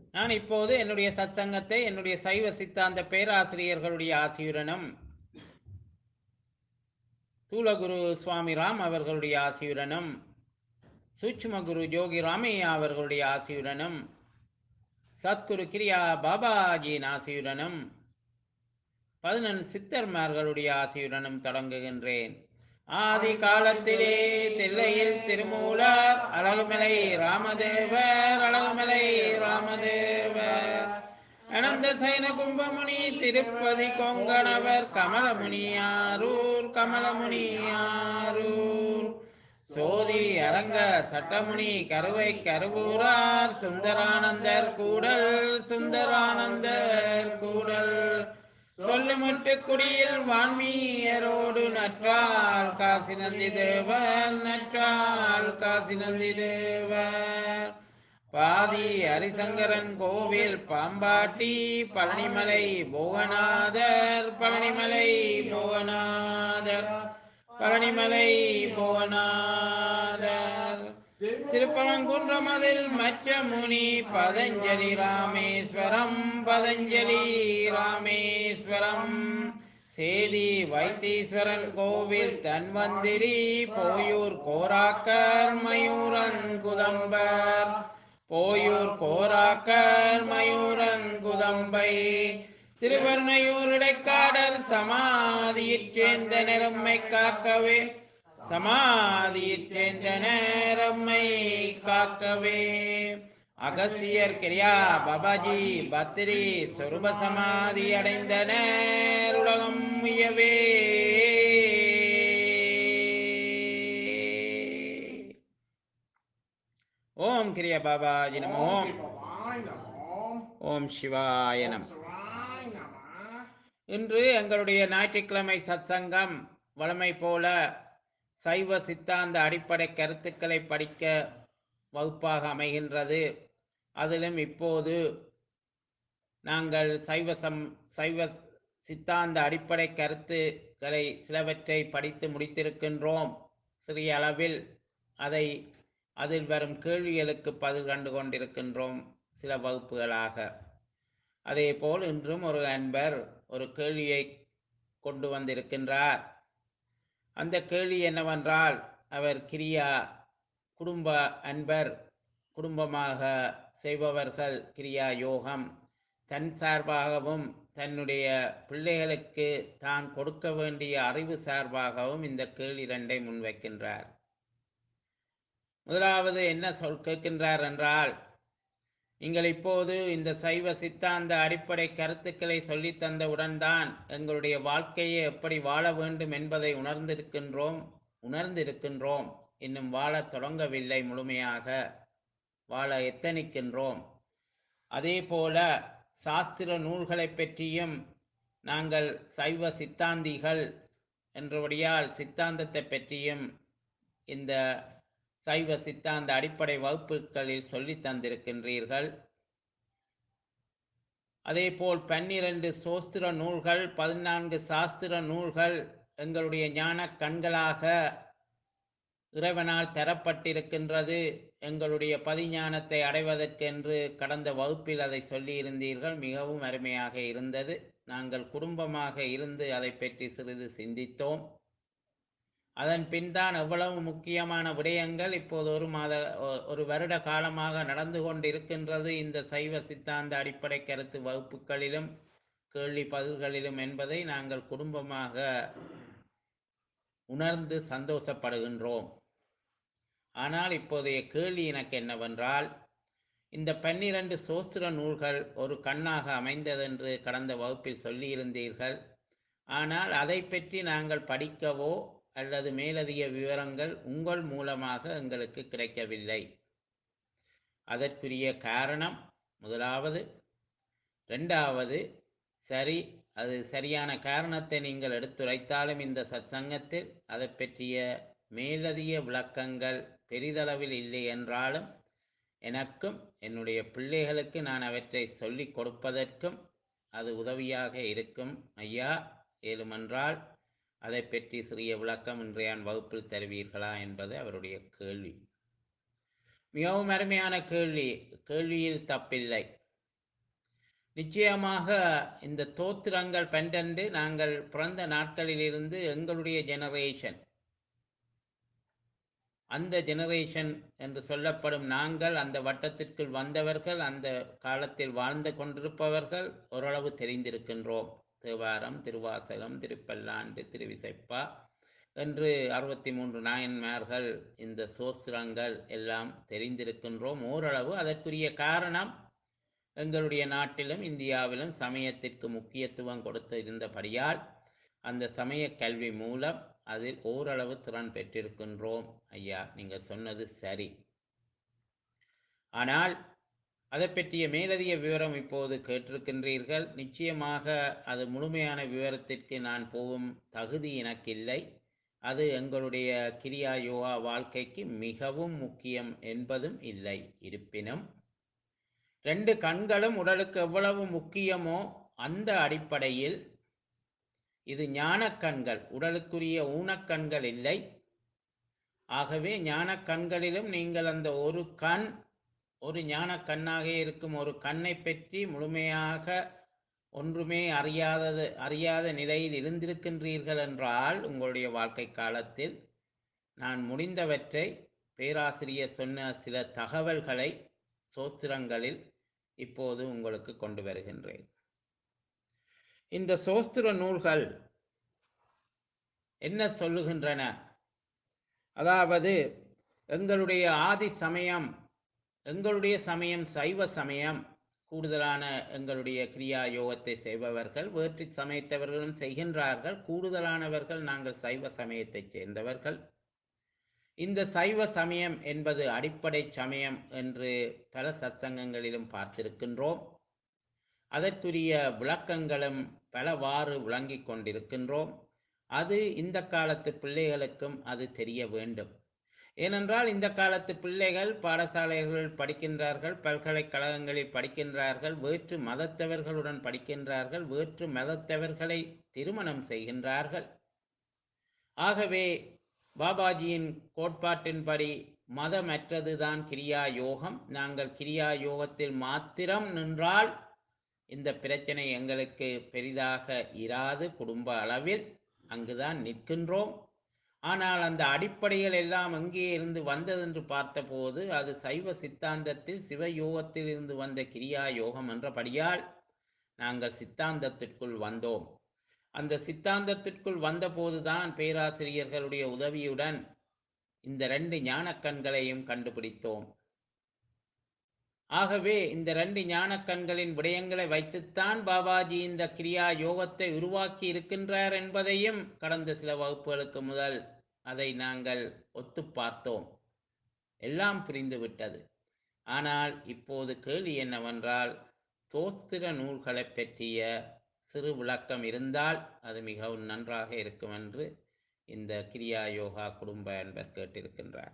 நான் இப்போது என்னுடைய சத்சங்கத்தை என்னுடைய சைவ சித்தாந்த பேராசிரியர்களுடைய ஆசியுடனும் தூலகுரு சுவாமி ராம் அவர்களுடைய ஆசியுடனும் சூட்சும குரு ஜோகி ராமையா அவர்களுடைய ஆசியுடனும் சத்குரு கிரியா பாபாஜியின் ஆசியுடனும் பதினெண் சித்தர்மார்களுடைய ஆசியுடனும் தொடங்குகின்றேன் ஆதி காலத்திலே தில்லையில் திருமூலர் அழகுமலை ராமதேவர் அழகுமலை ராமதேவர் அனந்த சைன கும்பமுனி திருப்பதி கொங்கணவர் கமலமுனியாரூர் கமலமுனியாரூர் சோதி அரங்க சட்டமுனி கருவை கருவூரார் சுந்தரானந்தர் கூடல் சுந்தரானந்தர் கூடல் சொல்லுமட்டு குடியில் வான்மீயரோடு நற்றால் காசி நந்தி தேவர் நற்றால் காசி நந்தி தேவர் பாதி ஹரிசங்கரன் கோவில் பாம்பாட்டி பழனிமலை புவனாதர் பழனிமலை புவனாதர் பழனிமலை புவனாதர் திருப்பரங்குன்றமதில் மச்சமுனி பதஞ்சலி ராமேஸ்வரம் பதஞ்சலி ராமேஸ்வரம் சேதி வைத்தீஸ்வரன் கோவில் தன்வந்திரி போயூர் கோராக்கர் மயூரங்குதம்பர் போயூர் கோராக்கர் மயூரங்குதம்பை திருவர்ணையூர் இடைக்காடல் சமாதியிற் சேர்ந்த நிறம்மை காக்கவே சமாதியிற் சேர்ந்த நேரம்மை காக்கவே அகசியர் கிரியா பாபாஜி பத்திரி சொருப சமாதி அடைந்த நேருலகம் உயவே ஓம் கிரியா பாபாஜி நமோ ஓம் சிவாய நமோ. ஓம் சிவாய நம சிவாய நம. இன்று எங்களுடைய ஞாயிற்றுக்கிழமை சத்சங்கம் வழமை போல சைவ சித்தாந்த அடிப்படை கருத்துக்களை படிக்க வகுப்பாக அமைகின்றது அதிலும் இப்போது நாங்கள் சைவ சம் சைவ சித்தாந்த அடிப்படை கருத்துக்களை சிலவற்றை படித்து முடித்திருக்கின்றோம் சிறிய அளவில் அதை அதில் வரும் கேள்விகளுக்கு பதில் கண்டு கொண்டிருக்கின்றோம் சில வகுப்புகளாக அதேபோல் இன்றும் ஒரு அன்பர் ஒரு கேள்வியை கொண்டு வந்திருக்கின்றார் அந்த கேள்வி என்னவென்றால் அவர் கிரியா குடும்ப அன்பர் குடும்பமாக செய்பவர்கள் கிரியா யோகம் தன் சார்பாகவும் தன்னுடைய பிள்ளைகளுக்கு தான் கொடுக்க வேண்டிய அறிவு சார்பாகவும் இந்த கேள்வி இரண்டை முன்வைக்கின்றார் முதலாவது என்ன சொல் கேட்கின்றார் என்றால் நீங்கள் இப்போது இந்த சைவ சித்தாந்த அடிப்படை கருத்துக்களை சொல்லித் தந்தவுடன் தான் எங்களுடைய வாழ்க்கையை எப்படி வாழ வேண்டும் என்பதை உணர்ந்திருக்கின்றோம் உணர்ந்திருக்கின்றோம் இன்னும் வாழத் தொடங்கவில்லை முழுமையாக வாழ எத்தனிக்கின்றோம் அதே போல சாஸ்திர நூல்களை பற்றியும் நாங்கள் சைவ சித்தாந்திகள் என்றபடியால் சித்தாந்தத்தை பற்றியும் இந்த சைவ சித்தாந்த அடிப்படை வகுப்புகளில் சொல்லித் தந்திருக்கின்றீர்கள் அதேபோல் பன்னிரண்டு சோஸ்திர நூல்கள் பதினான்கு சாஸ்திர நூல்கள் எங்களுடைய ஞான கண்களாக இறைவனால் தரப்பட்டிருக்கின்றது எங்களுடைய பதிஞானத்தை அடைவதற்கென்று கடந்த வகுப்பில் அதை சொல்லியிருந்தீர்கள் மிகவும் அருமையாக இருந்தது நாங்கள் குடும்பமாக இருந்து அதை பற்றி சிறிது சிந்தித்தோம் அதன் பின் தான் எவ்வளவு முக்கியமான விடயங்கள் இப்போது ஒரு மாத ஒ- ஒரு வருட காலமாக நடந்து கொண்டிருக்கின்றது இந்த சைவ சித்தாந்த அடிப்படை கருத்து வகுப்புகளிலும் கேள்வி பதில்களிலும் என்பதை நாங்கள் குடும்பமாக உணர்ந்து சந்தோஷப்படுகின்றோம் ஆனால் இப்போதைய கேள்வி எனக்கு என்னவென்றால் இந்த பன்னிரண்டு சோஸ்திர நூல்கள் ஒரு கண்ணாக அமைந்ததென்று கடந்த வகுப்பில் சொல்லியிருந்தீர்கள் ஆனால் அதை பற்றி நாங்கள் படிக்கவோ அல்லது மேலதிக விவரங்கள் உங்கள் மூலமாக எங்களுக்கு கிடைக்கவில்லை அதற்குரிய காரணம் முதலாவது ரெண்டாவது சரி அது சரியான காரணத்தை நீங்கள் எடுத்துரைத்தாலும் இந்த சத்சங்கத்தில் அதை பற்றிய மேலதிக விளக்கங்கள் பெரிதளவில் இல்லை என்றாலும் எனக்கும் என்னுடைய பிள்ளைகளுக்கு நான் அவற்றை சொல்லிக் கொடுப்பதற்கும் அது உதவியாக இருக்கும் ஐயா ஏழுமென்றால் அதை பற்றி சிறிய விளக்கம் இன்றையான் வகுப்பில் தருவீர்களா என்பது அவருடைய கேள்வி மிகவும் அருமையான கேள்வி கேள்வியில் தப்பில்லை நிச்சயமாக இந்த தோத்திரங்கள் பன்னெண்டு நாங்கள் பிறந்த நாட்களிலிருந்து எங்களுடைய ஜெனரேஷன் அந்த ஜெனரேஷன் என்று சொல்லப்படும் நாங்கள் அந்த வட்டத்திற்குள் வந்தவர்கள் அந்த காலத்தில் வாழ்ந்து கொண்டிருப்பவர்கள் ஓரளவு தெரிந்திருக்கின்றோம் தேவாரம் திருவாசகம் திருப்பல்லாண்டு திருவிசைப்பா என்று அறுபத்தி மூன்று நாயன்மார்கள் இந்த சோஸ்திரங்கள் எல்லாம் தெரிந்திருக்கின்றோம் ஓரளவு அதற்குரிய காரணம் எங்களுடைய நாட்டிலும் இந்தியாவிலும் சமயத்திற்கு முக்கியத்துவம் கொடுத்து இருந்தபடியால் அந்த சமய கல்வி மூலம் அதில் ஓரளவு திறன் பெற்றிருக்கின்றோம் ஐயா நீங்கள் சொன்னது சரி ஆனால் அதை பற்றிய மேலதிக விவரம் இப்போது கேட்டிருக்கின்றீர்கள் நிச்சயமாக அது முழுமையான விவரத்திற்கு நான் போகும் தகுதி எனக்கில்லை அது எங்களுடைய கிரியா யோகா வாழ்க்கைக்கு மிகவும் முக்கியம் என்பதும் இல்லை இருப்பினும் ரெண்டு கண்களும் உடலுக்கு எவ்வளவு முக்கியமோ அந்த அடிப்படையில் இது ஞானக்கண்கள் உடலுக்குரிய ஊனக்கண்கள் இல்லை ஆகவே ஞானக்கண்களிலும் நீங்கள் அந்த ஒரு கண் ஒரு ஞான கண்ணாக இருக்கும் ஒரு கண்ணை பற்றி முழுமையாக ஒன்றுமே அறியாதது அறியாத நிலையில் இருந்திருக்கின்றீர்கள் என்றால் உங்களுடைய வாழ்க்கை காலத்தில் நான் முடிந்தவற்றை பேராசிரியர் சொன்ன சில தகவல்களை சோஸ்திரங்களில் இப்போது உங்களுக்கு கொண்டு வருகின்றேன் இந்த சோஸ்திர நூல்கள் என்ன சொல்லுகின்றன அதாவது எங்களுடைய ஆதி சமயம் எங்களுடைய சமயம் சைவ சமயம் கூடுதலான எங்களுடைய கிரியா யோகத்தை செய்பவர்கள் வேற்று சமயத்தவர்களும் செய்கின்றார்கள் கூடுதலானவர்கள் நாங்கள் சைவ சமயத்தைச் சேர்ந்தவர்கள் இந்த சைவ சமயம் என்பது அடிப்படை சமயம் என்று பல சத்சங்கங்களிலும் பார்த்திருக்கின்றோம் அதற்குரிய விளக்கங்களும் பலவாறு விளங்கிக் கொண்டிருக்கின்றோம் அது இந்த காலத்து பிள்ளைகளுக்கும் அது தெரிய வேண்டும் ஏனென்றால் இந்த காலத்து பிள்ளைகள் பாடசாலைகளில் படிக்கின்றார்கள் பல்கலைக்கழகங்களில் படிக்கின்றார்கள் வேற்று மதத்தவர்களுடன் படிக்கின்றார்கள் வேற்று மதத்தவர்களை திருமணம் செய்கின்றார்கள் ஆகவே பாபாஜியின் கோட்பாட்டின்படி மதமற்றதுதான் கிரியா யோகம் நாங்கள் கிரியா யோகத்தில் மாத்திரம் நின்றால் இந்த பிரச்சனை எங்களுக்கு பெரிதாக இராது குடும்ப அளவில் அங்குதான் நிற்கின்றோம் ஆனால் அந்த அடிப்படைகள் எல்லாம் எங்கே இருந்து வந்ததென்று பார்த்தபோது அது சைவ சித்தாந்தத்தில் சிவயோகத்தில் இருந்து வந்த கிரியா யோகம் என்றபடியால் நாங்கள் சித்தாந்தத்திற்குள் வந்தோம் அந்த சித்தாந்தத்திற்குள் வந்தபோதுதான் பேராசிரியர்களுடைய உதவியுடன் இந்த ரெண்டு ஞானக்கண்களையும் கண்டுபிடித்தோம் ஆகவே இந்த ரெண்டு ஞானக்கண்களின் விடயங்களை வைத்துத்தான் பாபாஜி இந்த கிரியா யோகத்தை உருவாக்கி இருக்கின்றார் என்பதையும் கடந்த சில வகுப்புகளுக்கு முதல் அதை நாங்கள் ஒத்து பார்த்தோம் எல்லாம் புரிந்துவிட்டது ஆனால் இப்போது கேள்வி என்னவென்றால் தோஸ்திர நூல்களை பற்றிய சிறு விளக்கம் இருந்தால் அது மிகவும் நன்றாக இருக்கும் என்று இந்த கிரியா யோகா குடும்ப என்பர் கேட்டிருக்கின்றார்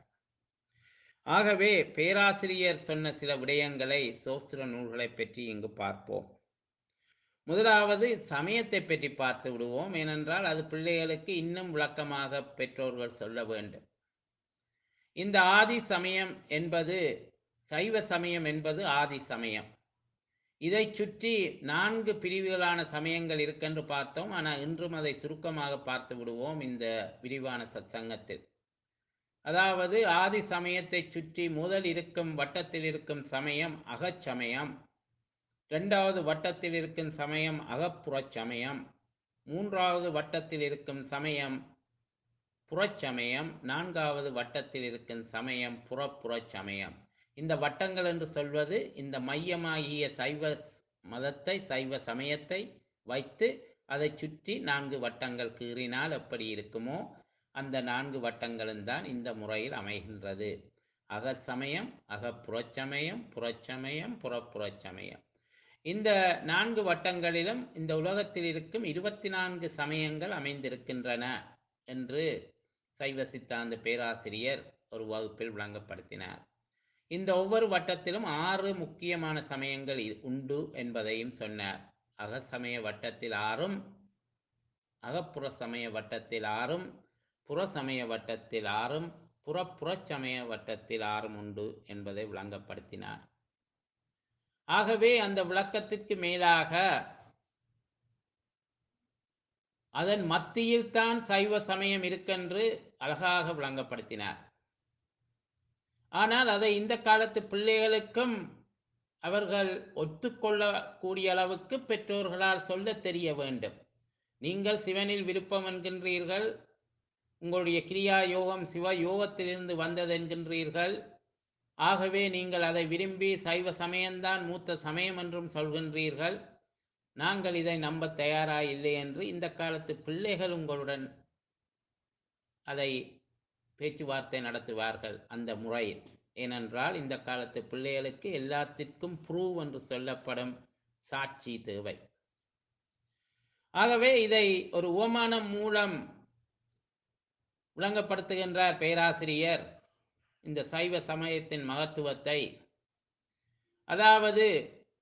ஆகவே பேராசிரியர் சொன்ன சில விடயங்களை சோஸ்திர நூல்களை பற்றி இங்கு பார்ப்போம் முதலாவது சமயத்தை பற்றி பார்த்து விடுவோம் ஏனென்றால் அது பிள்ளைகளுக்கு இன்னும் விளக்கமாக பெற்றோர்கள் சொல்ல வேண்டும் இந்த ஆதி சமயம் என்பது சைவ சமயம் என்பது ஆதி சமயம் இதை சுற்றி நான்கு பிரிவுகளான சமயங்கள் இருக்கென்று பார்த்தோம் ஆனால் இன்றும் அதை சுருக்கமாக பார்த்து விடுவோம் இந்த விரிவான சத்சங்கத்தில் அதாவது ஆதி சமயத்தை சுற்றி முதல் இருக்கும் வட்டத்தில் இருக்கும் சமயம் அகச்சமயம் இரண்டாவது வட்டத்தில் இருக்கும் சமயம் அகப்புறச் சமயம் மூன்றாவது வட்டத்தில் இருக்கும் சமயம் புறச்சமயம் நான்காவது வட்டத்தில் இருக்கும் சமயம் புறப்புறச் சமயம் இந்த வட்டங்கள் என்று சொல்வது இந்த மையமாகிய சைவ மதத்தை சைவ சமயத்தை வைத்து அதை சுற்றி நான்கு வட்டங்கள் கீறினால் எப்படி இருக்குமோ அந்த நான்கு வட்டங்களும் தான் இந்த முறையில் அமைகின்றது அகசமயம் அகப்புறச்சமயம் புறச்சமயம் புறப்புறச்சமயம் இந்த நான்கு வட்டங்களிலும் இந்த உலகத்தில் இருக்கும் இருபத்தி நான்கு சமயங்கள் அமைந்திருக்கின்றன என்று சைவ சித்தாந்த பேராசிரியர் ஒரு வகுப்பில் விளங்கப்படுத்தினார் இந்த ஒவ்வொரு வட்டத்திலும் ஆறு முக்கியமான சமயங்கள் உண்டு என்பதையும் சொன்னார் அகசமய வட்டத்தில் ஆறும் அகப்புற சமய வட்டத்தில் ஆறும் புறசமய வட்டத்தில் ஆறும் புறப்புறச்சமய வட்டத்தில் ஆறும் உண்டு என்பதை விளங்கப்படுத்தினார் ஆகவே அந்த விளக்கத்திற்கு மேலாக அதன் மத்தியில் தான் சைவ சமயம் இருக்கென்று அழகாக விளங்கப்படுத்தினார் ஆனால் அதை இந்த காலத்து பிள்ளைகளுக்கும் அவர்கள் ஒத்துக்கொள்ளக்கூடிய அளவுக்கு பெற்றோர்களால் சொல்ல தெரிய வேண்டும் நீங்கள் சிவனில் விருப்பம் என்கின்றீர்கள் உங்களுடைய கிரியா யோகம் சிவ யோகத்திலிருந்து வந்தது என்கின்றீர்கள் ஆகவே நீங்கள் அதை விரும்பி சைவ சமயம்தான் மூத்த சமயம் என்றும் சொல்கின்றீர்கள் நாங்கள் இதை நம்ப தயாரா இல்லை என்று இந்த காலத்து பிள்ளைகள் உங்களுடன் அதை பேச்சுவார்த்தை நடத்துவார்கள் அந்த முறையில் ஏனென்றால் இந்த காலத்து பிள்ளைகளுக்கு எல்லாத்திற்கும் ப்ரூவ் என்று சொல்லப்படும் சாட்சி தேவை ஆகவே இதை ஒரு உவமானம் மூலம் விளங்கப்படுத்துகின்றார் பேராசிரியர் இந்த சைவ சமயத்தின் மகத்துவத்தை அதாவது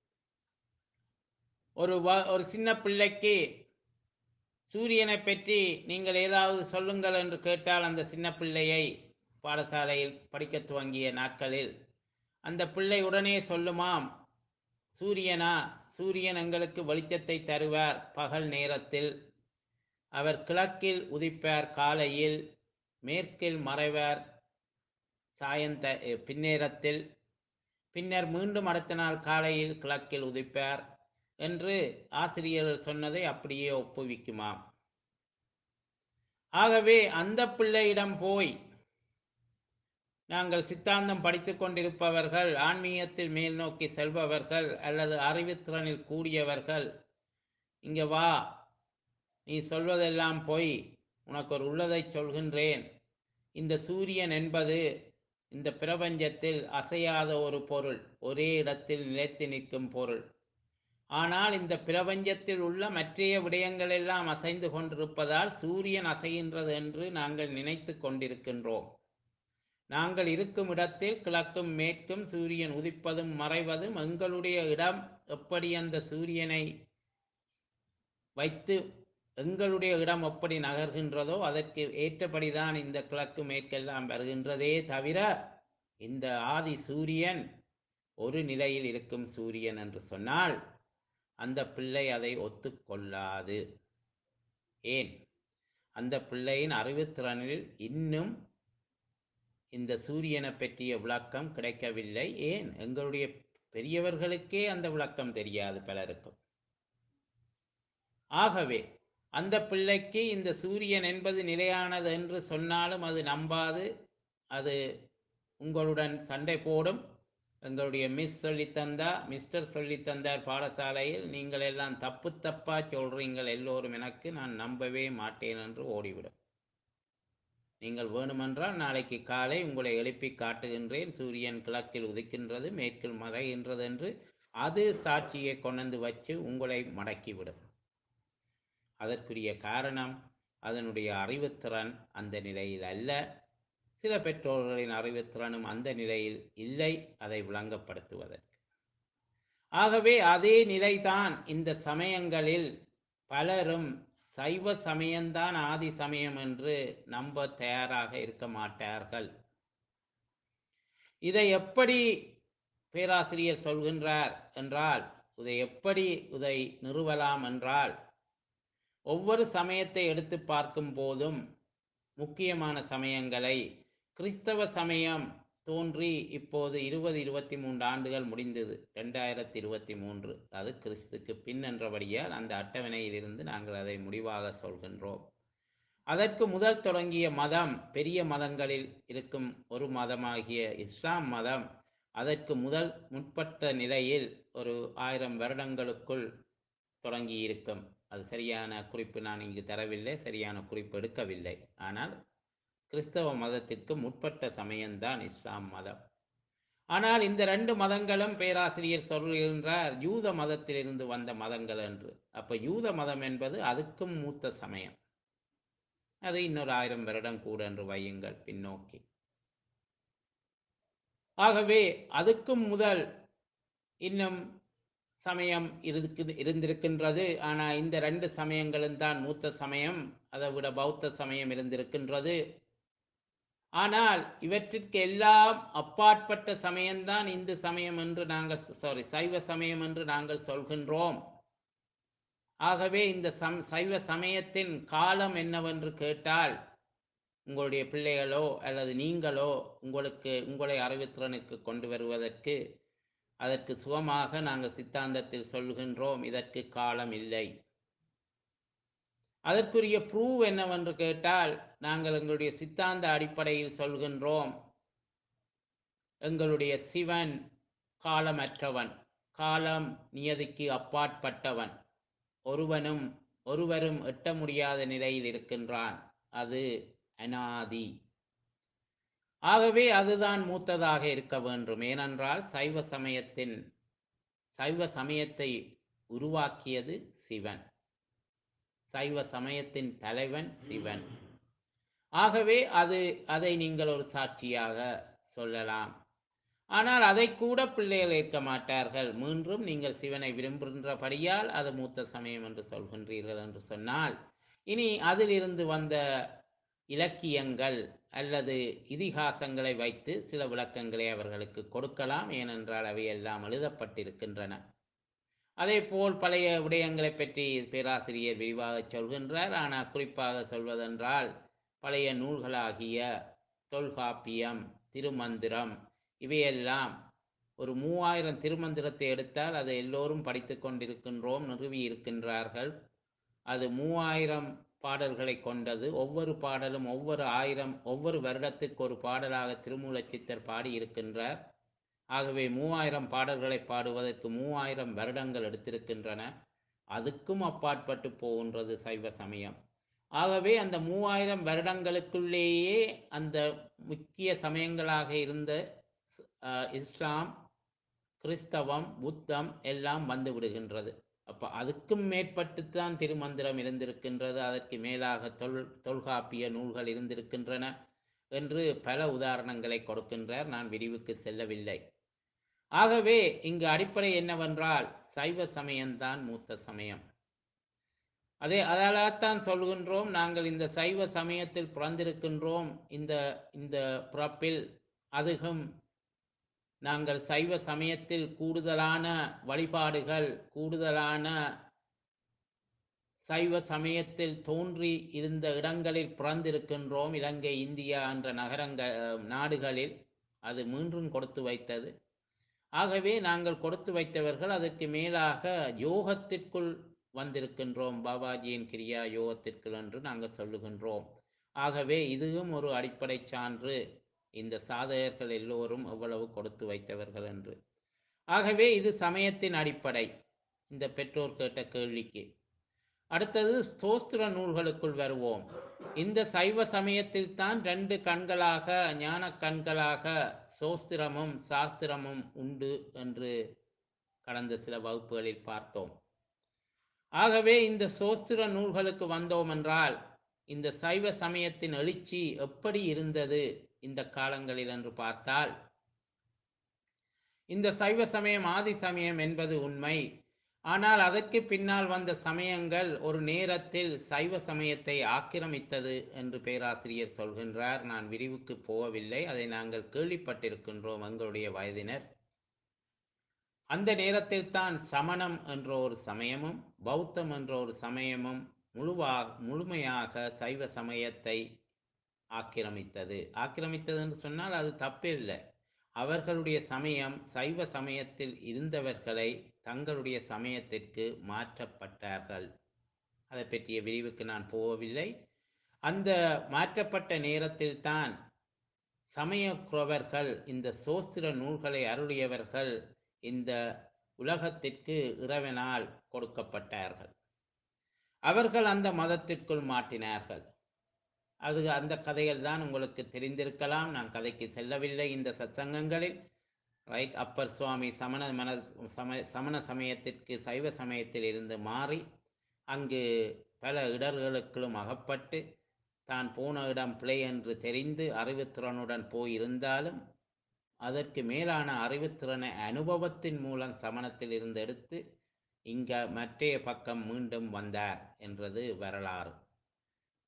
ஒரு வ- ஒரு சின்ன பிள்ளைக்கு சூரியனை பற்றி நீங்கள் ஏதாவது சொல்லுங்கள் என்று கேட்டால் அந்த சின்ன பிள்ளையை பாடசாலையில் படிக்க துவங்கிய நாட்களில் அந்த பிள்ளை உடனே சொல்லுமாம் சூரியனா சூரியன் எங்களுக்கு வெளிச்சத்தை தருவார் பகல் நேரத்தில் அவர் கிழக்கில் உதிப்பார் காலையில் மேற்கில் மறைவார் சாயந்த அஹ், பின்னேரத்தில் பின்னர் மீண்டும் அடுத்த நாள் காலையில் கிழக்கில் உதிப்பார் என்று ஆசிரியர்கள் சொன்னதை அப்படியே ஒப்புவிக்குமாம் ஆகவே அந்த பிள்ளையிடம் போய் நாங்கள் சித்தாந்தம் படித்துக் கொண்டிருப்பவர்கள் ஆன்மீகத்தில் மேல் நோக்கி செல்பவர்கள் அல்லது அறிவுத்திறனில் கூடியவர்கள் இங்க வா நீ சொல்வதெல்லாம் பொய் உனக்கு ஒரு உள்ளதை சொல்கின்றேன் இந்த சூரியன் என்பது இந்த பிரபஞ்சத்தில் அசையாத ஒரு பொருள் ஒரே இடத்தில் நிலைத்து நிற்கும் பொருள் ஆனால் இந்த பிரபஞ்சத்தில் உள்ள மற்றைய விடயங்கள் எல்லாம் அசைந்து கொண்டிருப்பதால் சூரியன் அசைகின்றது என்று நாங்கள் நினைத்து கொண்டிருக்கின்றோம் நாங்கள் இருக்கும் இடத்தில் கிழக்கும் மேற்கும் சூரியன் உதிப்பதும் மறைவதும் எங்களுடைய இடம் எப்படி அந்த சூரியனை வைத்து எங்களுடைய இடம் எப்படி நகர்கின்றதோ அதற்கு ஏற்றபடிதான் இந்த கிழக்கு மேற்கெல்லாம் வருகின்றதே தவிர இந்த ஆதி சூரியன் ஒரு நிலையில் இருக்கும் சூரியன் என்று சொன்னால் அந்த பிள்ளை அதை ஒத்துக்கொள்ளாது ஏன் அந்த பிள்ளையின் அறிவுத்திறனில் இன்னும் இந்த சூரியனை பற்றிய விளக்கம் கிடைக்கவில்லை ஏன் எங்களுடைய பெரியவர்களுக்கே அந்த விளக்கம் தெரியாது பலருக்கும் ஆகவே அந்த பிள்ளைக்கு இந்த சூரியன் என்பது நிலையானது என்று சொன்னாலும் அது நம்பாது அது உங்களுடன் சண்டை போடும் எங்களுடைய மிஸ் சொல்லித்தந்தா மிஸ்டர் சொல்லித்தந்தார் பாடசாலையில் நீங்கள் எல்லாம் தப்பு தப்பா சொல்றீங்கள் எல்லோரும் எனக்கு நான் நம்பவே மாட்டேன் என்று ஓடிவிடும் நீங்கள் வேணுமென்றால் நாளைக்கு காலை உங்களை எழுப்பி காட்டுகின்றேன் சூரியன் கிழக்கில் உதிக்கின்றது மேற்கில் மறைகின்றது என்று அது சாட்சியை கொண்டு வச்சு உங்களை மடக்கிவிடும் அதற்குரிய காரணம் அதனுடைய அறிவுத்திறன் அந்த நிலையில் அல்ல சில பெற்றோர்களின் அறிவுத்திறனும் அந்த நிலையில் இல்லை அதை விளங்கப்படுத்துவதற்கு ஆகவே அதே நிலைதான் இந்த சமயங்களில் பலரும் சைவ சமயம்தான் ஆதி சமயம் என்று நம்ப தயாராக இருக்க மாட்டார்கள் இதை எப்படி பேராசிரியர் சொல்கின்றார் என்றால் இதை எப்படி இதை நிறுவலாம் என்றால் ஒவ்வொரு சமயத்தை எடுத்து பார்க்கும் போதும் முக்கியமான சமயங்களை கிறிஸ்தவ சமயம் தோன்றி இப்போது இருபது இருபத்தி மூன்று ஆண்டுகள் முடிந்தது ரெண்டாயிரத்தி இருபத்தி மூன்று அது கிறிஸ்துக்கு பின் என்றபடியால் அந்த அட்டவணையிலிருந்து நாங்கள் அதை முடிவாக சொல்கின்றோம் அதற்கு முதல் தொடங்கிய மதம் பெரிய மதங்களில் இருக்கும் ஒரு மதமாகிய இஸ்லாம் மதம் அதற்கு முதல் முற்பட்ட நிலையில் ஒரு ஆயிரம் வருடங்களுக்குள் தொடங்கி இருக்கும் அது சரியான குறிப்பு நான் இங்கு தரவில்லை சரியான குறிப்பு எடுக்கவில்லை ஆனால் கிறிஸ்தவ மதத்திற்கு முற்பட்ட சமயம்தான் இஸ்லாம் மதம் ஆனால் இந்த ரெண்டு மதங்களும் பேராசிரியர் சொல்கின்றார் யூத மதத்திலிருந்து வந்த மதங்கள் என்று அப்ப யூத மதம் என்பது அதுக்கும் மூத்த சமயம் அது இன்னொரு ஆயிரம் வருடம் கூட என்று வையுங்கள் பின்னோக்கி ஆகவே அதுக்கும் முதல் இன்னும் சமயம் இருக்கு இருந்திருக்கின்றது ஆனா இந்த ரெண்டு சமயங்களும் தான் மூத்த சமயம் அதை விட பௌத்த சமயம் இருந்திருக்கின்றது ஆனால் இவற்றிற்கு எல்லாம் அப்பாற்பட்ட சமயம்தான் இந்து சமயம் என்று நாங்கள் சாரி சைவ சமயம் என்று நாங்கள் சொல்கின்றோம் ஆகவே இந்த சம் சைவ சமயத்தின் காலம் என்னவென்று கேட்டால் உங்களுடைய பிள்ளைகளோ அல்லது நீங்களோ உங்களுக்கு உங்களை அறிவுத்திறனுக்கு கொண்டு வருவதற்கு அதற்கு சுகமாக நாங்கள் சித்தாந்தத்தில் சொல்கின்றோம் இதற்கு காலம் இல்லை அதற்குரிய ப்ரூவ் என்னவென்று கேட்டால் நாங்கள் எங்களுடைய சித்தாந்த அடிப்படையில் சொல்கின்றோம் எங்களுடைய சிவன் காலமற்றவன் காலம் நியதிக்கு அப்பாற்பட்டவன் ஒருவனும் ஒருவரும் எட்ட முடியாத நிலையில் இருக்கின்றான் அது அனாதி ஆகவே அதுதான் மூத்ததாக இருக்க வேண்டும் ஏனென்றால் சைவ சமயத்தின் சைவ சமயத்தை உருவாக்கியது சிவன் சைவ சமயத்தின் தலைவன் சிவன் ஆகவே அது அதை நீங்கள் ஒரு சாட்சியாக சொல்லலாம் ஆனால் அதை கூட பிள்ளைகள் ஏற்க மாட்டார்கள் மீண்டும் நீங்கள் சிவனை விரும்புகின்றபடியால் அது மூத்த சமயம் என்று சொல்கின்றீர்கள் என்று சொன்னால் இனி அதிலிருந்து வந்த இலக்கியங்கள் அல்லது இதிகாசங்களை வைத்து சில விளக்கங்களை அவர்களுக்கு கொடுக்கலாம் ஏனென்றால் அவை எல்லாம் எழுதப்பட்டிருக்கின்றன அதே போல் பழைய விடயங்களை பற்றி பேராசிரியர் விரிவாக சொல்கின்றார் ஆனால் குறிப்பாக சொல்வதென்றால் பழைய நூல்களாகிய தொல்காப்பியம் திருமந்திரம் இவையெல்லாம் ஒரு மூவாயிரம் திருமந்திரத்தை எடுத்தால் அதை எல்லோரும் படித்து கொண்டிருக்கின்றோம் நிறுவி இருக்கின்றார்கள் அது மூவாயிரம் பாடல்களை கொண்டது ஒவ்வொரு பாடலும் ஒவ்வொரு ஆயிரம் ஒவ்வொரு வருடத்துக்கு ஒரு பாடலாக திருமூலச் சித்தர் பாடியிருக்கின்றார் ஆகவே மூவாயிரம் பாடல்களை பாடுவதற்கு மூவாயிரம் வருடங்கள் எடுத்திருக்கின்றன அதுக்கும் அப்பாற்பட்டு போகின்றது சைவ சமயம் ஆகவே அந்த மூவாயிரம் வருடங்களுக்குள்ளேயே அந்த முக்கிய சமயங்களாக இருந்த அஹ், இஸ்லாம் கிறிஸ்தவம் புத்தம் எல்லாம் வந்து விடுகின்றது அப்போ அதுக்கும் மேற்பட்டுத்தான் திருமந்திரம் இருந்திருக்கின்றது அதற்கு மேலாக தொல் தொல்காப்பிய நூல்கள் இருந்திருக்கின்றன என்று பல உதாரணங்களை கொடுக்கின்றார் நான் விரிவுக்கு செல்லவில்லை ஆகவே இங்கு அடிப்படை என்னவென்றால் சைவ சமயம்தான் மூத்த சமயம் அதே அதால்தான் சொல்கின்றோம் நாங்கள் இந்த சைவ சமயத்தில் பிறந்திருக்கின்றோம் இந்த இந்த பிறப்பில் அதுகும் நாங்கள் சைவ சமயத்தில் கூடுதலான வழிபாடுகள் கூடுதலான சைவ சமயத்தில் தோன்றி இருந்த இடங்களில் பிறந்திருக்கின்றோம் இலங்கை இந்தியா என்ற நகரங்கள் நாடுகளில் அது மீண்டும் கொடுத்து வைத்தது ஆகவே நாங்கள் கொடுத்து வைத்தவர்கள் அதற்கு மேலாக யோகத்திற்குள் வந்திருக்கின்றோம் பாபாஜியின் கிரியா யோகத்திற்குள் என்று நாங்கள் சொல்லுகின்றோம் ஆகவே இதுவும் ஒரு அடிப்படை சான்று இந்த சாதகர்கள் எல்லோரும் எவ்வளவு கொடுத்து வைத்தவர்கள் என்று ஆகவே இது சமயத்தின் அடிப்படை இந்த பெற்றோர் கேட்ட கேள்விக்கு அடுத்தது ஸ்தோஸ்திர நூல்களுக்குள் வருவோம் இந்த சைவ சமயத்தில் தான் ரெண்டு கண்களாக ஞான கண்களாக சோஸ்திரமும் சாஸ்திரமும் உண்டு என்று கடந்த சில வகுப்புகளில் பார்த்தோம் ஆகவே இந்த சோஸ்திர நூல்களுக்கு வந்தோம் என்றால் இந்த சைவ சமயத்தின் எழுச்சி எப்படி இருந்தது இந்த காலங்களில் என்று பார்த்தால் இந்த சைவ சமயம் ஆதி சமயம் என்பது உண்மை ஆனால் அதற்கு பின்னால் வந்த சமயங்கள் ஒரு நேரத்தில் சைவ சமயத்தை ஆக்கிரமித்தது என்று பேராசிரியர் சொல்கின்றார் நான் விரிவுக்கு போகவில்லை அதை நாங்கள் கேள்விப்பட்டிருக்கின்றோம் எங்களுடைய வயதினர் அந்த நேரத்தில் தான் சமணம் என்ற ஒரு சமயமும் பௌத்தம் என்ற ஒரு சமயமும் முழுவா முழுமையாக சைவ சமயத்தை ஆக்கிரமித்தது ஆக்கிரமித்தது என்று சொன்னால் அது தப்பில்லை அவர்களுடைய சமயம் சைவ சமயத்தில் இருந்தவர்களை தங்களுடைய சமயத்திற்கு மாற்றப்பட்டார்கள் அதை பற்றிய விரிவுக்கு நான் போகவில்லை அந்த மாற்றப்பட்ட நேரத்தில்தான் சமயக்குறவர்கள் இந்த சோஸ்திர நூல்களை அருளியவர்கள் இந்த உலகத்திற்கு இறைவனால் கொடுக்கப்பட்டார்கள் அவர்கள் அந்த மதத்திற்குள் மாட்டினார்கள் அது அந்த கதைகள் தான் உங்களுக்கு தெரிந்திருக்கலாம் நான் கதைக்கு செல்லவில்லை இந்த சத்சங்கங்களில் ரைட் அப்பர் சுவாமி சமண மன சம சமண சமயத்திற்கு சைவ சமயத்தில் இருந்து மாறி அங்கு பல இடர்களுக்கும் அகப்பட்டு தான் போன இடம் பிழை என்று தெரிந்து அறிவுத்திறனுடன் போயிருந்தாலும் அதற்கு மேலான அறிவுத்திறனை அனுபவத்தின் மூலம் சமணத்தில் இருந்து எடுத்து இங்க மற்றைய பக்கம் மீண்டும் வந்தார் என்றது வரலாறு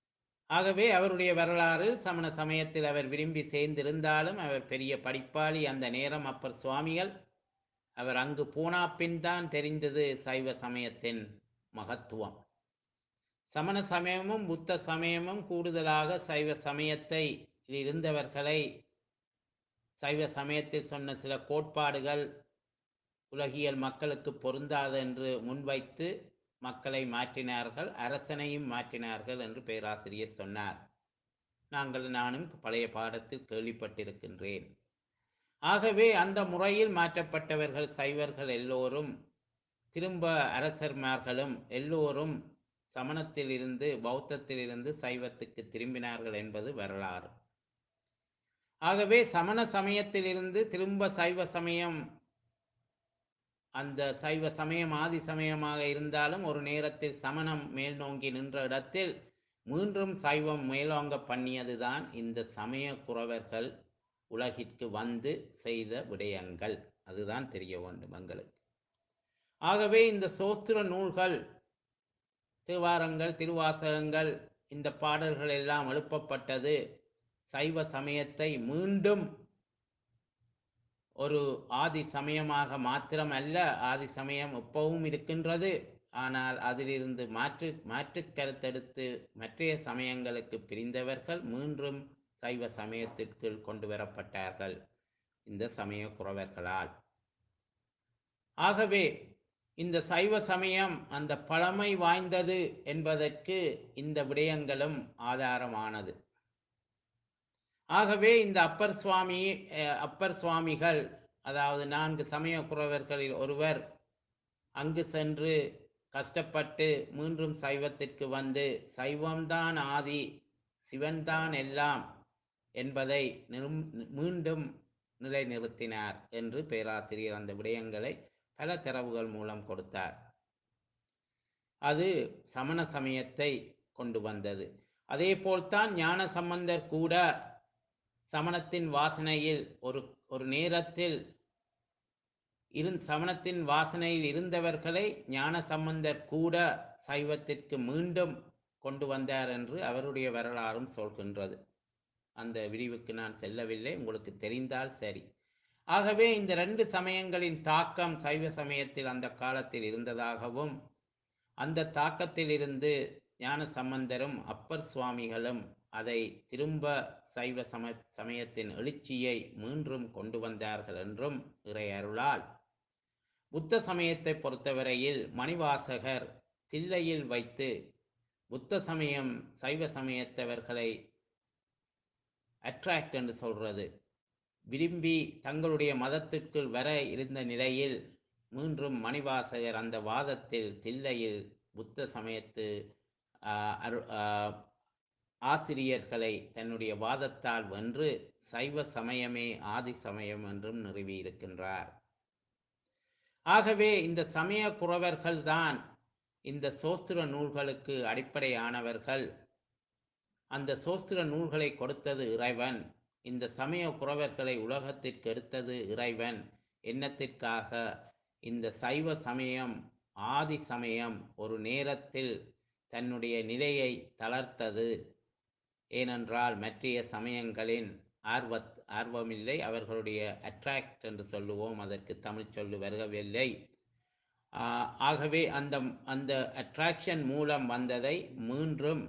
ஆகவே அவருடைய வரலாறு சமண சமயத்தில் அவர் விரும்பி சேர்ந்திருந்தாலும் அவர் பெரிய படிப்பாளி அந்த நேரம் அப்பர் சுவாமிகள் அவர் அங்கு போனா பின் தான் தெரிந்தது சைவ சமயத்தின் மகத்துவம் சமண சமயமும் புத்த சமயமும் கூடுதலாக சைவ சமயத்தை இருந்தவர்களை சைவ சமயத்தில் சொன்ன சில கோட்பாடுகள் உலகியல் மக்களுக்கு பொருந்தாது என்று முன்வைத்து மக்களை மாற்றினார்கள் அரசனையும் மாற்றினார்கள் என்று பேராசிரியர் சொன்னார் நாங்கள் நானும் பழைய பாடத்தில் கேள்விப்பட்டிருக்கின்றேன் ஆகவே அந்த முறையில் மாற்றப்பட்டவர்கள் சைவர்கள் எல்லோரும் திரும்ப அரசர்மார்களும் எல்லோரும் சமணத்தில் இருந்து பௌத்தத்தில் இருந்து சைவத்துக்கு திரும்பினார்கள் என்பது வரலாறு ஆகவே சமண சமயத்திலிருந்து திரும்ப சைவ சமயம் அந்த சைவ சமயம் ஆதி சமயமாக இருந்தாலும் ஒரு நேரத்தில் சமணம் மேல் நோங்கி நின்ற இடத்தில் மீண்டும் சைவம் மேலோங்க பண்ணியதுதான் இந்த சமய குறவர்கள் உலகிற்கு வந்து செய்த விடயங்கள் அதுதான் தெரிய வேண்டும் எங்களுக்கு ஆகவே இந்த சோஸ்திர நூல்கள் தேவாரங்கள் திருவாசகங்கள் இந்த பாடல்கள் எல்லாம் எழுப்பப்பட்டது சைவ சமயத்தை மீண்டும் ஒரு ஆதி சமயமாக மாத்திரம் அல்ல ஆதி சமயம் எப்பவும் இருக்கின்றது ஆனால் அதிலிருந்து மாற்று மாற்று கருத்தெடுத்து மற்றைய சமயங்களுக்கு பிரிந்தவர்கள் மீண்டும் சைவ சமயத்திற்குள் கொண்டு வரப்பட்டார்கள் இந்த சமய குறவர்களால் ஆகவே இந்த சைவ சமயம் அந்த பழமை வாய்ந்தது என்பதற்கு இந்த விடயங்களும் ஆதாரமானது ஆகவே இந்த அப்பர் சுவாமி அஹ், அப்பர் சுவாமிகள் அதாவது நான்கு சமய குறவர்களில் ஒருவர் அங்கு சென்று கஷ்டப்பட்டு மீண்டும் சைவத்திற்கு வந்து சைவம்தான் ஆதி சிவன்தான் எல்லாம் என்பதை நிரும் மீண்டும் நிலைநிறுத்தினார் என்று பேராசிரியர் அந்த விடயங்களை பல தரவுகள் மூலம் கொடுத்தார் அது சமண சமயத்தை கொண்டு வந்தது அதே போல்தான் ஞான சம்பந்தர் கூட சமணத்தின் வாசனையில் ஒரு ஒரு நேரத்தில் இருந் சமணத்தின் வாசனையில் இருந்தவர்களை ஞான சம்பந்தர் கூட சைவத்திற்கு மீண்டும் கொண்டு வந்தார் என்று அவருடைய வரலாறும் சொல்கின்றது அந்த விரிவுக்கு நான் செல்லவில்லை உங்களுக்கு தெரிந்தால் சரி ஆகவே இந்த ரெண்டு சமயங்களின் தாக்கம் சைவ சமயத்தில் அந்த காலத்தில் இருந்ததாகவும் அந்த தாக்கத்தில் இருந்து ஞான சம்பந்தரும் அப்பர் சுவாமிகளும் அதை திரும்ப சைவ சம சமயத்தின் எழுச்சியை மீண்டும் கொண்டு வந்தார்கள் என்றும் இறை அருளால் புத்த சமயத்தை பொறுத்தவரையில் மணிவாசகர் தில்லையில் வைத்து புத்த சமயம் சைவ சமயத்தவர்களை அட்ராக்ட் என்று சொல்றது விரும்பி தங்களுடைய மதத்திற்குள் வர இருந்த நிலையில் மீண்டும் மணிவாசகர் அந்த வாதத்தில் தில்லையில் புத்த சமயத்து ஆஹ், அரு ஆஹ், ஆசிரியர்களை தன்னுடைய வாதத்தால் வென்று சைவ சமயமே ஆதி சமயம் என்றும் நிறுவியிருக்கின்றார் ஆகவே இந்த சமய குறவர்கள்தான் இந்த சோஸ்திர நூல்களுக்கு அடிப்படையானவர்கள் அந்த சோஸ்திர நூல்களை கொடுத்தது இறைவன் இந்த சமய குறவர்களை உலகத்திற்கு எடுத்தது இறைவன் எண்ணத்திற்காக இந்த சைவ சமயம் ஆதி சமயம் ஒரு நேரத்தில் தன்னுடைய நிலையை தளர்த்தது ஏனென்றால் மற்றைய சமயங்களின் ஆர்வத் ஆர்வமில்லை அவர்களுடைய அட்ராக்ட் என்று சொல்லுவோம் அதற்கு தமிழ் சொல்லு வருகவில்லை ஆஹ் ஆகவே அந்த அந்த அட்ராக்ஷன் மூலம் வந்ததை மீண்டும்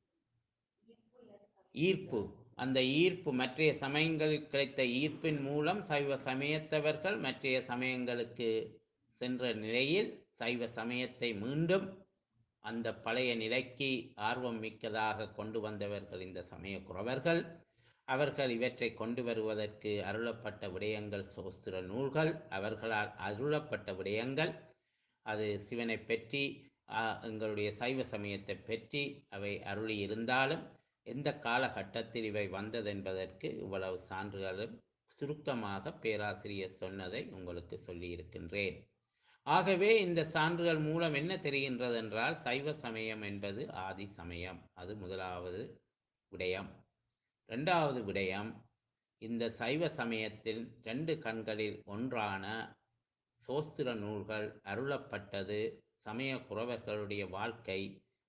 ஈர்ப்பு அந்த ஈர்ப்பு மற்றைய சமயங்களில் கிடைத்த ஈர்ப்பின் மூலம் சைவ சமயத்தவர்கள் மற்றைய சமயங்களுக்கு சென்ற நிலையில் சைவ சமயத்தை மீண்டும் அந்த பழைய நிலைக்கு ஆர்வம் மிக்கதாக கொண்டு வந்தவர்கள் இந்த சமய குறவர்கள் அவர்கள் இவற்றை கொண்டு வருவதற்கு அருளப்பட்ட விடயங்கள் சோஸ்திர நூல்கள் அவர்களால் அருளப்பட்ட விடயங்கள் அது சிவனை பற்றி ஆ, எங்களுடைய சைவ சமயத்தை பற்றி அவை அருளி இருந்தாலும் எந்த காலகட்டத்தில் இவை வந்ததென்பதற்கு இவ்வளவு சான்றுகளும் சுருக்கமாக பேராசிரியர் சொன்னதை உங்களுக்கு சொல்லியிருக்கின்றேன் ஆகவே இந்த சான்றுகள் மூலம் என்ன தெரிகின்றது என்றால் சைவ சமயம் என்பது ஆதி சமயம் அது முதலாவது விடயம் இரண்டாவது விடயம் இந்த சைவ சமயத்தில் ரெண்டு கண்களில் ஒன்றான சோஸ்திர நூல்கள் அருளப்பட்டது சமய குறவர்களுடைய வாழ்க்கை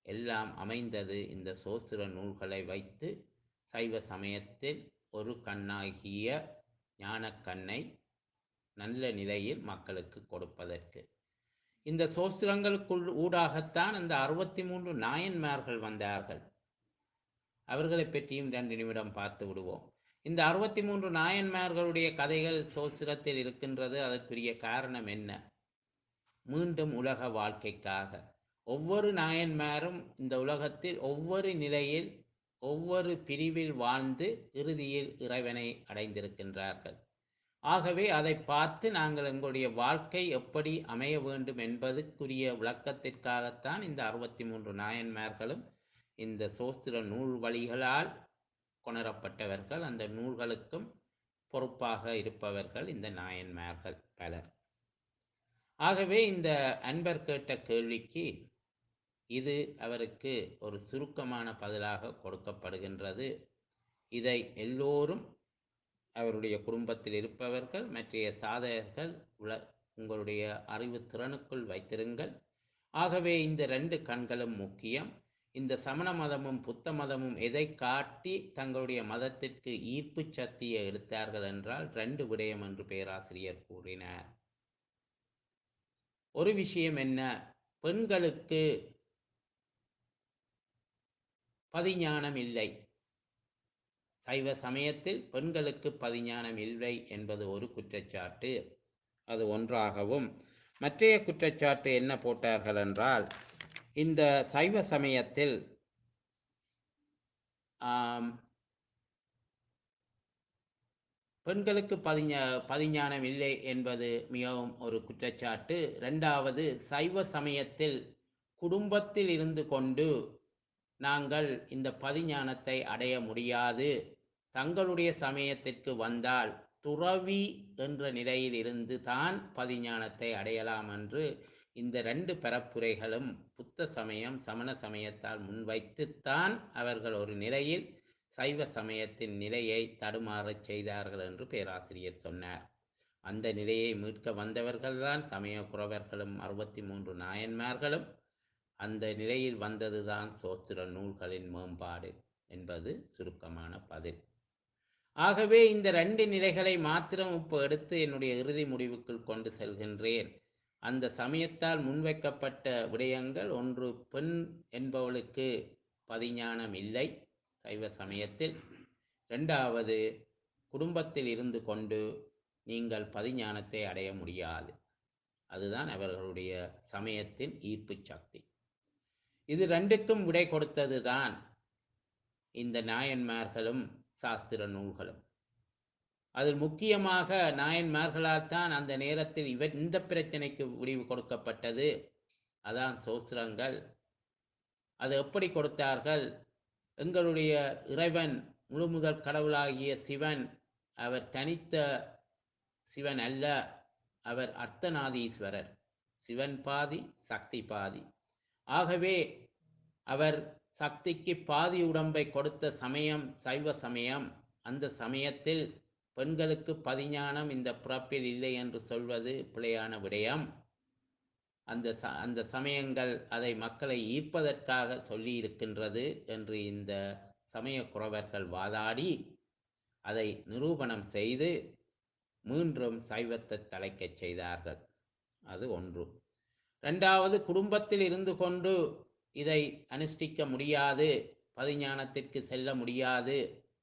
எல்லாம் அமைந்தது இந்த சோஸ்திர நூல்களை வைத்து சைவ சமயத்தில் ஒரு கண்ணாகிய ஞானக்கண்ணை நல்ல நிலையில் மக்களுக்கு கொடுப்பதற்கு இந்த சோஸ்திரங்களுக்குள் ஊடாகத்தான் அந்த அறுபத்தி மூன்று நாயன்மார்கள் வந்தார்கள் அவர்களை பற்றியும் ரெண்டு நிமிடம் பார்த்து விடுவோம் இந்த அறுபத்தி மூன்று நாயன்மார்களுடைய கதைகள் சோஸ்திரத்தில் இருக்கின்றது அதற்குரிய காரணம் என்ன மீண்டும் உலக வாழ்க்கைக்காக ஒவ்வொரு நாயன்மாரும் இந்த உலகத்தில் ஒவ்வொரு நிலையில் ஒவ்வொரு பிரிவில் வாழ்ந்து இறுதியில் இறைவனை அடைந்திருக்கின்றார்கள் ஆகவே அதை பார்த்து நாங்கள் எங்களுடைய வாழ்க்கை எப்படி அமைய வேண்டும் என்பதற்குரிய விளக்கத்திற்காகத்தான் இந்த அறுபத்தி மூன்று நாயன்மார்களும் இந்த சோஸ்திர நூல் வழிகளால் கொணரப்பட்டவர்கள் அந்த நூல்களுக்கும் பொறுப்பாக இருப்பவர்கள் இந்த நாயன்மார்கள் பலர் ஆகவே இந்த அன்பர் கேட்ட கேள்விக்கு இது அவருக்கு ஒரு சுருக்கமான பதிலாக கொடுக்கப்படுகின்றது இதை எல்லோரும் அவருடைய குடும்பத்தில் இருப்பவர்கள் மற்றைய சாதகர்கள் உல உங்களுடைய அறிவு திறனுக்குள் வைத்திருங்கள் ஆகவே இந்த ரெண்டு கண்களும் முக்கியம் இந்த சமண மதமும் புத்த மதமும் எதை காட்டி தங்களுடைய மதத்திற்கு ஈர்ப்பு சக்தியை எடுத்தார்கள் என்றால் ரெண்டு விடயம் என்று பேராசிரியர் கூறினார் ஒரு விஷயம் என்ன பெண்களுக்கு பதிஞானம் இல்லை சைவ சமயத்தில் பெண்களுக்கு பதிஞானம் இல்லை என்பது ஒரு குற்றச்சாட்டு அது ஒன்றாகவும் மற்றைய குற்றச்சாட்டு என்ன போட்டார்கள் என்றால் இந்த சைவ சமயத்தில் ஆம், பெண்களுக்கு பதிஞ பதிஞானம் இல்லை என்பது மிகவும் ஒரு குற்றச்சாட்டு ரெண்டாவது சைவ சமயத்தில் குடும்பத்தில் இருந்து கொண்டு நாங்கள் இந்த பதிஞானத்தை அடைய முடியாது தங்களுடைய சமயத்திற்கு வந்தால் துறவி என்ற நிலையில் இருந்து தான் பதிஞானத்தை அடையலாம் என்று இந்த ரெண்டு பரப்புரைகளும் புத்த சமயம் சமண சமயத்தால் முன்வைத்துத்தான் அவர்கள் ஒரு நிலையில் சைவ சமயத்தின் நிலையை தடுமாறச் செய்தார்கள் என்று பேராசிரியர் சொன்னார் அந்த நிலையை மீட்க வந்தவர்கள்தான் சமய குறவர்களும் அறுபத்தி மூன்று நாயன்மார்களும் அந்த நிலையில் வந்ததுதான் சோஸ்திர நூல்களின் மேம்பாடு என்பது சுருக்கமான பதில் ஆகவே இந்த ரெண்டு நிலைகளை மாத்திரம் இப்போ எடுத்து என்னுடைய இறுதி முடிவுக்குள் கொண்டு செல்கின்றேன் அந்த சமயத்தால் முன்வைக்கப்பட்ட விடயங்கள் ஒன்று பெண் என்பவளுக்கு பதிஞானம் இல்லை சைவ சமயத்தில் இரண்டாவது குடும்பத்தில் இருந்து கொண்டு நீங்கள் பதிஞானத்தை அடைய முடியாது அதுதான் அவர்களுடைய சமயத்தின் ஈர்ப்பு சக்தி இது ரெண்டுக்கும் விடை கொடுத்ததுதான் இந்த நாயன்மார்களும் சாஸ்திர நூல்களும் அதில் முக்கியமாக நாயன்மார்களால் தான் அந்த நேரத்தில் இவ இந்த பிரச்சனைக்கு முடிவு கொடுக்கப்பட்டது அதான் சோஸ்திரங்கள் அது எப்படி கொடுத்தார்கள் எங்களுடைய இறைவன் முழு முதல் கடவுளாகிய சிவன் அவர் தனித்த சிவன் அல்ல அவர் அர்த்தநாதீஸ்வரர் சிவன் பாதி சக்தி பாதி ஆகவே அவர் சக்திக்கு பாதி உடம்பை கொடுத்த சமயம் சைவ சமயம் அந்த சமயத்தில் பெண்களுக்கு பதிஞானம் இந்த பிறப்பில் இல்லை என்று சொல்வது பிழையான விடயம் அந்த ச அந்த சமயங்கள் அதை மக்களை ஈர்ப்பதற்காக சொல்லி இருக்கின்றது என்று இந்த சமய குறவர்கள் வாதாடி அதை நிரூபணம் செய்து மீண்டும் சைவத்தை தலைக்கச் செய்தார்கள் அது ஒன்று ரெண்டாவது குடும்பத்தில் இருந்து கொண்டு இதை அனுஷ்டிக்க முடியாது பதிஞானத்திற்கு செல்ல முடியாது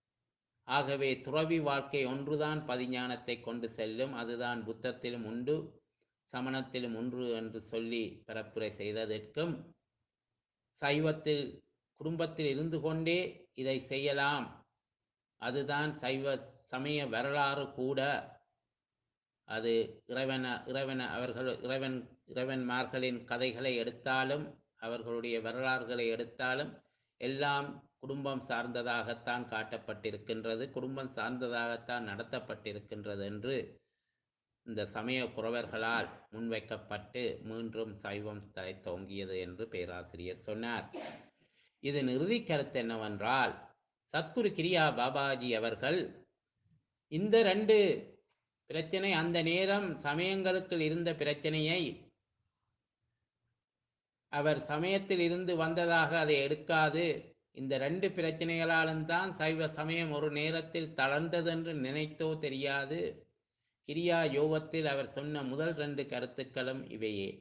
ஆகவே துறவி வாழ்க்கை ஒன்றுதான் பதிஞானத்தை கொண்டு செல்லும் அதுதான் புத்தத்திலும் உண்டு சமணத்திலும் ஒன்று என்று சொல்லி பரப்புரை செய்ததற்கும் சைவத்தில் குடும்பத்தில் இருந்து கொண்டே இதை செய்யலாம் அதுதான் சைவ சமய வரலாறு கூட அது இறைவன இறைவன அவர்கள் இறைவன் இறைவன்மார்களின் கதைகளை எடுத்தாலும் அவர்களுடைய வரலாறுகளை எடுத்தாலும் எல்லாம் குடும்பம் சார்ந்ததாகத்தான் காட்டப்பட்டிருக்கின்றது குடும்பம் சார்ந்ததாகத்தான் நடத்தப்பட்டிருக்கின்றது என்று இந்த சமய குறவர்களால் முன்வைக்கப்பட்டு மீண்டும் சைவம் தலை தோங்கியது என்று பேராசிரியர் சொன்னார் இதன் இறுதி கருத்து என்னவென்றால் சத்குரு கிரியா பாபாஜி அவர்கள் இந்த ரெண்டு பிரச்சனை அந்த நேரம் சமயங்களுக்குள் இருந்த பிரச்சனையை அவர் சமயத்தில் இருந்து வந்ததாக அதை எடுக்காது இந்த ரெண்டு பிரச்சனைகளாலும் தான் சைவ சமயம் ஒரு நேரத்தில் தளர்ந்ததென்று நினைத்தோ தெரியாது கிரியா யோகத்தில் அவர் சொன்ன முதல் ரெண்டு கருத்துக்களும் இவையே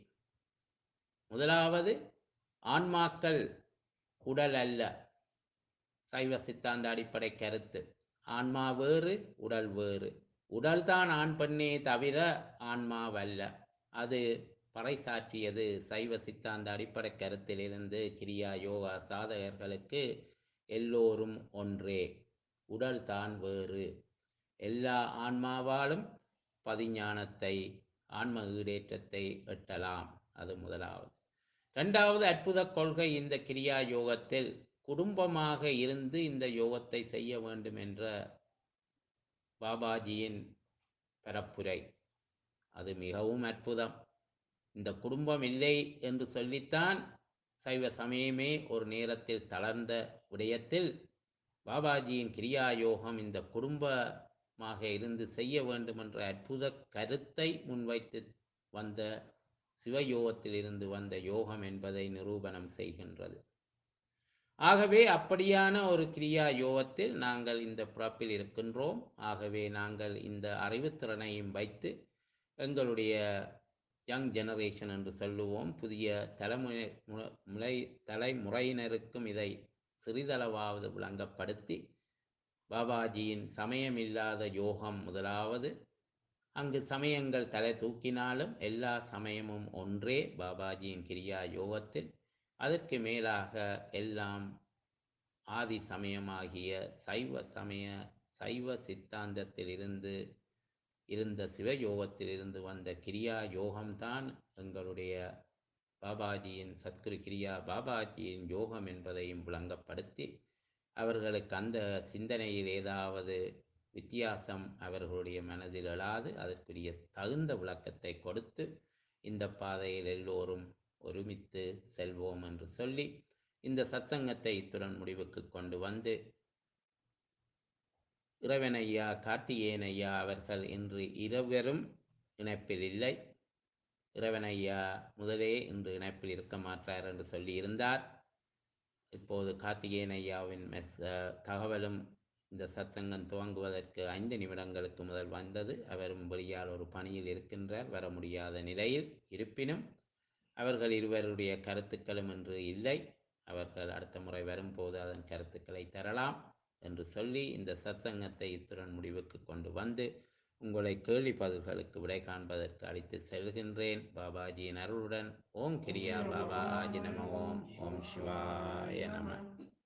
முதலாவது ஆன்மாக்கள் உடல் அல்ல சைவ சித்தாந்த அடிப்படை கருத்து ஆன்மா வேறு உடல் வேறு உடல் தான் ஆண் பெண்ணே தவிர ஆன்மாவல்ல அது பறைசாற்றியது சைவ சித்தாந்த அடிப்படை கருத்திலிருந்து கிரியா யோகா சாதகர்களுக்கு எல்லோரும் ஒன்றே உடல் தான் வேறு எல்லா ஆன்மாவாலும் பதிஞானத்தை ஆன்ம ஈடேற்றத்தை எட்டலாம் அது முதலாவது இரண்டாவது அற்புத கொள்கை இந்த கிரியா யோகத்தில் குடும்பமாக இருந்து இந்த யோகத்தை செய்ய வேண்டும் என்ற பாபாஜியின் பரப்புரை அது மிகவும் அற்புதம் இந்த குடும்பம் இல்லை என்று சொல்லித்தான் சைவ சமயமே ஒரு நேரத்தில் தளர்ந்த விடயத்தில் பாபாஜியின் கிரியா யோகம் இந்த குடும்பமாக இருந்து செய்ய வேண்டும் என்ற அற்புத கருத்தை முன்வைத்து வந்த சிவயோகத்தில் இருந்து வந்த யோகம் என்பதை நிரூபணம் செய்கின்றது ஆகவே அப்படியான ஒரு கிரியா யோகத்தில் நாங்கள் இந்த பிறப்பில் இருக்கின்றோம் ஆகவே நாங்கள் இந்த அறிவுத்திறனையும் வைத்து எங்களுடைய யங் ஜெனரேஷன் என்று சொல்லுவோம் புதிய தலைமுறை மு- முறை தலைமுறையினருக்கும் இதை சிறிதளவாவது விளங்கப்படுத்தி பாபாஜியின் சமயமில்லாத யோகம் முதலாவது அங்கு சமயங்கள் தலை தூக்கினாலும் எல்லா சமயமும் ஒன்றே பாபாஜியின் கிரியா யோகத்தில் அதற்கு மேலாக எல்லாம் ஆதி சமயமாகிய சைவ சமய சைவ சித்தாந்தத்தில் இருந்து இருந்த சிவயோகத்தில் இருந்து வந்த கிரியா யோகம்தான் எங்களுடைய பாபாஜியின் சத்குரு கிரியா பாபாஜியின் யோகம் என்பதையும் விளங்கப்படுத்தி அவர்களுக்கு அந்த சிந்தனையில் ஏதாவது வித்தியாசம் அவர்களுடைய மனதில் எழாது அதற்குரிய தகுந்த விளக்கத்தை கொடுத்து இந்த பாதையில் எல்லோரும் ஒருமித்து செல்வோம் என்று சொல்லி இந்த சத்சங்கத்தை இத்துடன் முடிவுக்கு கொண்டு வந்து இறைவனையா கார்த்திகேயனையா அவர்கள் இன்று இருவரும் இணைப்பில் இல்லை இறைவனையா முதலே இன்று இணைப்பில் இருக்க மாட்டார் என்று சொல்லி இருந்தார் இப்போது கார்த்திகேயன் ஐயாவின் மெஸ் அஹ், தகவலும் இந்த சத்சங்கம் துவங்குவதற்கு ஐந்து நிமிடங்களுக்கு முதல் வந்தது அவரும் வெளியால் ஒரு பணியில் இருக்கின்றார் வர முடியாத நிலையில் இருப்பினும் அவர்கள் இருவருடைய கருத்துக்களும் இன்று இல்லை அவர்கள் அடுத்த முறை வரும்போது அதன் கருத்துக்களை தரலாம் என்று சொல்லி இந்த சத்சங்கத்தை இத்துடன் முடிவுக்கு கொண்டு வந்து உங்களை கேள்வி பதில்களுக்கு விடை காண்பதற்கு அழைத்து செல்கின்றேன் பாபாஜியின் அருளுடன் ஓம் கிரியா பாபாஜி நம ஓம் ஓம் சிவாய நம